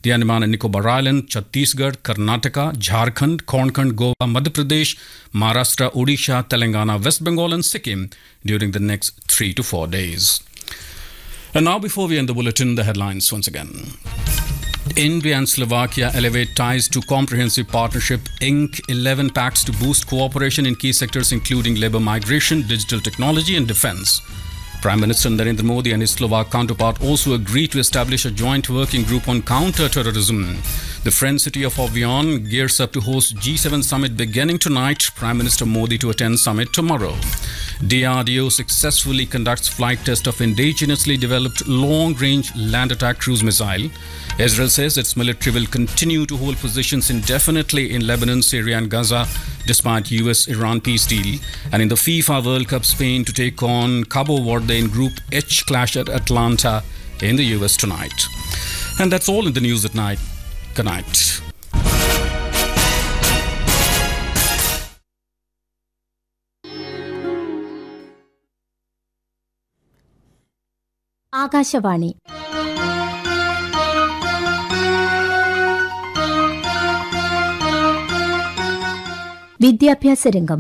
the Andaman and Nicobar Island, Chhattisgarh, Karnataka, Jharkhand, Konkan, Goa, Madhya Pradesh, Maharashtra, Odisha, Telangana, West Bengal, and Sikkim during the next three to four days. And now, before we end the bulletin, the headlines once again. India and Slovakia elevate ties to comprehensive partnership Inc. 11 pacts to boost cooperation in key sectors including labor migration, digital technology, and defense. Prime Minister Narendra Modi and his Slovak counterpart also agreed to establish a joint working group on counter-terrorism. The French city of Avion gears up to host G7 summit beginning tonight. Prime Minister Modi to attend summit tomorrow. DRDO successfully conducts flight test of indigenously developed long-range land attack cruise missile. Israel says its military will continue to hold positions indefinitely in Lebanon, Syria, and Gaza, despite US-Iran peace deal. And in the FIFA World Cup, Spain to take on Cabo Verde in Group H clash at Atlanta in the US tonight. And that's all in the news at night. Good night. Akashvani വിദ്യാഭ്യാസ രംഗം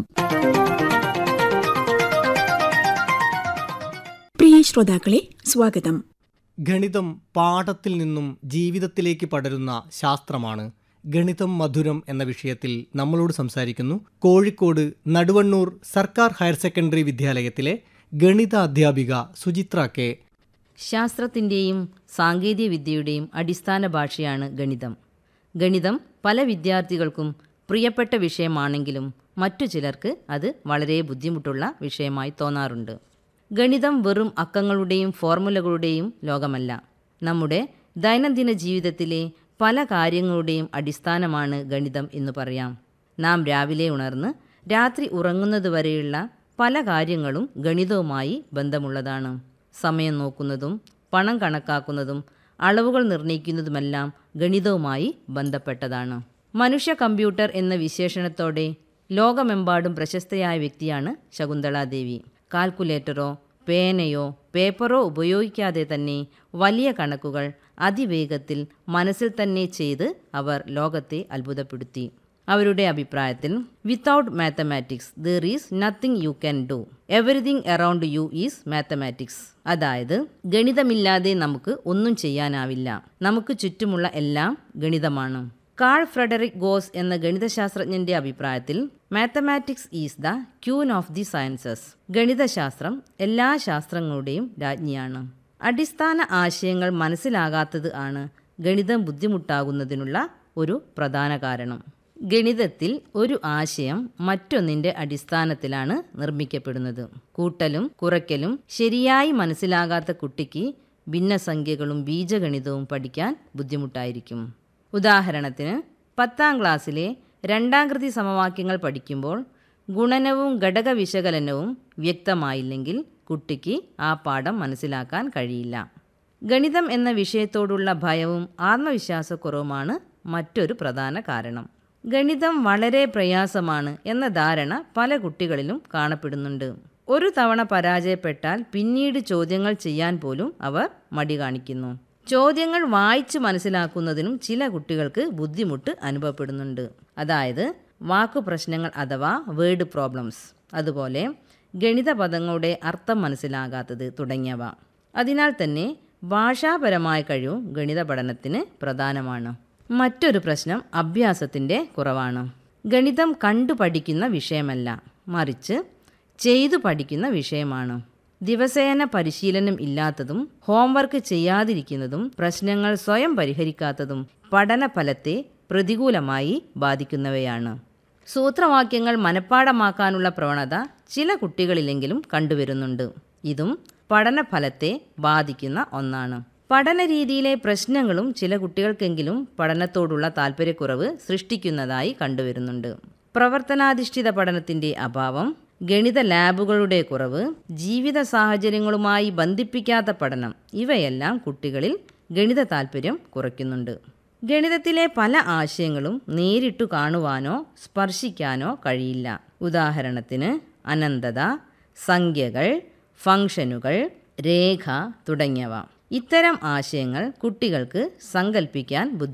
പ്രിയ ശ്രോതാക്കളെ സ്വാഗതം ഗണിതം പാഠത്തിൽ നിന്നും ജീവിതത്തിലേക്ക് പടരുന്ന ശാസ്ത്രമാണ് ഗണിതം മധുരം എന്ന വിഷയത്തിൽ നമ്മളോട് സംസാരിക്കുന്നു കോഴിക്കോട് നടുവണ്ണൂർ സർക്കാർ ഹയർ സെക്കൻഡറി വിദ്യാലയത്തിലെ ഗണിത അധ്യാപിക സുചിത്ര കെ ശാസ്ത്രത്തിൻ്റെയും സാങ്കേതികവിദ്യയുടെയും അടിസ്ഥാന ഭാഷയാണ് ഗണിതം ഗണിതം പല വിദ്യാർത്ഥികൾക്കും പ്രിയപ്പെട്ട വിഷയമാണെങ്കിലും മറ്റു ചിലർക്ക് അത് വളരെ ബുദ്ധിമുട്ടുള്ള വിഷയമായി തോന്നാറുണ്ട് ഗണിതം വെറും അക്കങ്ങളുടെയും ഫോർമുലകളുടെയും ലോകമല്ല നമ്മുടെ ദൈനംദിന ജീവിതത്തിലെ പല കാര്യങ്ങളുടെയും അടിസ്ഥാനമാണ് ഗണിതം എന്ന് പറയാം നാം രാവിലെ ഉണർന്ന് രാത്രി ഉറങ്ങുന്നതുവരെയുള്ള പല കാര്യങ്ങളും ഗണിതവുമായി ബന്ധമുള്ളതാണ് സമയം നോക്കുന്നതും പണം കണക്കാക്കുന്നതും അളവുകൾ നിർണ്ണയിക്കുന്നതുമെല്ലാം ഗണിതവുമായി ബന്ധപ്പെട്ടതാണ് മനുഷ്യ കമ്പ്യൂട്ടർ എന്ന വിശേഷണത്തോടെ ലോകമെമ്പാടും പ്രശസ്തയായ വ്യക്തിയാണ് ശകുന്തളാദേവി കാൽക്കുലേറ്ററോ പേനയോ പേപ്പറോ ഉപയോഗിക്കാതെ തന്നെ വലിയ കണക്കുകൾ അതിവേഗത്തിൽ മനസ്സിൽ തന്നെ ചെയ്ത് അവർ ലോകത്തെ അത്ഭുതപ്പെടുത്തി അവരുടെ അഭിപ്രായത്തിൽ without mathematics there is nothing you can do everything around you is mathematics അതായത് ഗണിതമില്ലാതെ നമുക്ക് ഒന്നും ചെയ്യാനാവില്ല നമുക്ക് ചുറ്റുമുള്ള എല്ലാം ഗണിതമാണ് കാൾ ഫ്രെഡറിക് ഗോസ് എന്ന ഗണിതശാസ്ത്രജ്ഞന്റെ അഭിപ്രായത്തിൽ mathematics is the queen of the sciences ഗണിതശാസ്ത്രം എല്ലാ ശാസ്ത്രങ്ങളുടെയും രാജ്ഞിയാണ് അടിസ്ഥാന ആശയങ്ങൾ മനസ്സിലാകാത്തത് ആണ് ഗണിതം ബുദ്ധിമുട്ടാകുന്നതിനുള്ള ഒരു പ്രധാന കാരണം ഗണിതത്തിൽ ഒരു ആശയം മറ്റൊന്നിൻ്റെ അടിസ്ഥാനത്തിലാണ് നിർമ്മിക്കപ്പെടുന്നത് കൂട്ടലും കുറയ്ക്കലും ശരിയായി മനസ്സിലാകാത്ത കുട്ടിക്ക് ഭിന്നസംഖ്യകളും ബീജഗണിതവും പഠിക്കാൻ ബുദ്ധിമുട്ടായിരിക്കും ഉദാഹരണത്തിന് പത്താം ക്ലാസ്സിലെ രണ്ടാംകൃതി സമവാക്യങ്ങൾ പഠിക്കുമ്പോൾ ഗുണനവും ഘടക വിശകലനവും വ്യക്തമായില്ലെങ്കിൽ കുട്ടിക്ക് ആ പാഠം മനസ്സിലാക്കാൻ കഴിയില്ല ഗണിതം എന്ന വിഷയത്തോടുള്ള ഭയവും ആത്മവിശ്വാസക്കുറവുമാണ് മറ്റൊരു പ്രധാന കാരണം ഗണിതം വളരെ പ്രയാസമാണ് എന്ന ധാരണ പല കുട്ടികളിലും കാണപ്പെടുന്നുണ്ട് ഒരു തവണ പരാജയപ്പെട്ടാൽ പിന്നീട് ചോദ്യങ്ങൾ ചെയ്യാൻ പോലും അവർ മടി കാണിക്കുന്നു ചോദ്യങ്ങൾ വായിച്ച് മനസ്സിലാക്കുന്നതിനും ചില കുട്ടികൾക്ക് ബുദ്ധിമുട്ട് അനുഭവപ്പെടുന്നുണ്ട് അതായത് വാക്കു പ്രശ്നങ്ങൾ അഥവാ വേർഡ് പ്രോബ്ലംസ് അതുപോലെ ഗണിത പദങ്ങളുടെ അർത്ഥം മനസ്സിലാകാത്തത് തുടങ്ങിയവ അതിനാൽ തന്നെ ഭാഷാപരമായ കഴിവും ഗണിത പഠനത്തിന് പ്രധാനമാണ് മറ്റൊരു പ്രശ്നം അഭ്യാസത്തിൻ്റെ കുറവാണ് ഗണിതം കണ്ടു പഠിക്കുന്ന വിഷയമല്ല മറിച്ച് ചെയ്തു പഠിക്കുന്ന വിഷയമാണ് ദിവസേന പരിശീലനം ഇല്ലാത്തതും ഹോംവർക്ക് ചെയ്യാതിരിക്കുന്നതും പ്രശ്നങ്ങൾ സ്വയം പരിഹരിക്കാത്തതും പഠനഫലത്തെ പ്രതികൂലമായി ബാധിക്കുന്നവയാണ് സൂത്രവാക്യങ്ങൾ മനഃപ്പാടമാക്കാനുള്ള പ്രവണത ചില കുട്ടികളിലെങ്കിലും കണ്ടുവരുന്നുണ്ട് ഇതും പഠനഫലത്തെ ബാധിക്കുന്ന ഒന്നാണ് പഠന രീതിയിലെ പ്രശ്നങ്ങളും ചില കുട്ടികൾക്കെങ്കിലും പഠനത്തോടുള്ള താല്പര്യക്കുറവ് സൃഷ്ടിക്കുന്നതായി കണ്ടുവരുന്നുണ്ട് പ്രവർത്തനാധിഷ്ഠിത പഠനത്തിൻ്റെ അഭാവം ഗണിത ലാബുകളുടെ കുറവ് ജീവിത സാഹചര്യങ്ങളുമായി ബന്ധിപ്പിക്കാത്ത പഠനം ഇവയെല്ലാം കുട്ടികളിൽ ഗണിത താല്പര്യം കുറയ്ക്കുന്നുണ്ട് ഗണിതത്തിലെ പല ആശയങ്ങളും നേരിട്ടു കാണുവാനോ സ്പർശിക്കാനോ കഴിയില്ല ഉദാഹരണത്തിന് അനന്തത സംഖ്യകൾ ഫംഗ്ഷനുകൾ രേഖ തുടങ്ങിയവ ഇത്തരം ആശയങ്ങൾ കുട്ടികൾക്ക് സങ്കല്പിക്കാൻ ബുദ്ധി